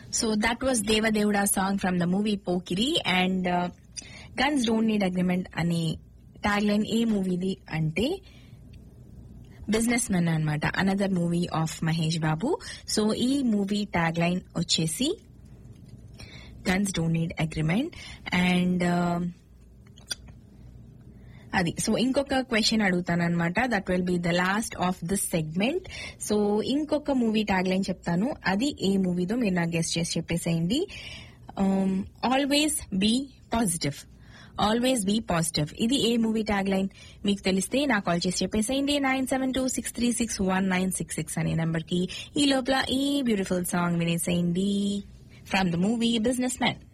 so that was Devadevuda song from the movie Pokiri and guns don't need agreement అనే tag line ఏ మూవీది అంటే businessmen అనమాట another movie of Mahesh Babu so ఈ movie tag line వచ్చేసి guns don't need agreement and అది so ఇంకొక question అడుగుతాను అనమాట that will be the last of this segment so ఇంకొక మూవీ ట్యాగ్ లైన్ చెప్తాను అది ఏ మూవీదో మీరు నాకు గెస్ట్ చేసి చెప్పేసేయండి always be positive always be positive ఇది ఏ మూవీ ట్యాగ్ లైన్ మీకు తెలిస్తే నాకు కాల్ చేసి చెప్పేసేయండి nine seven two six three six one nine six six అనే నెంబర్ కి ఈ లోపల ఈ బ్యూటిఫుల్ సాంగ్ వినేసేయండి from the movie business man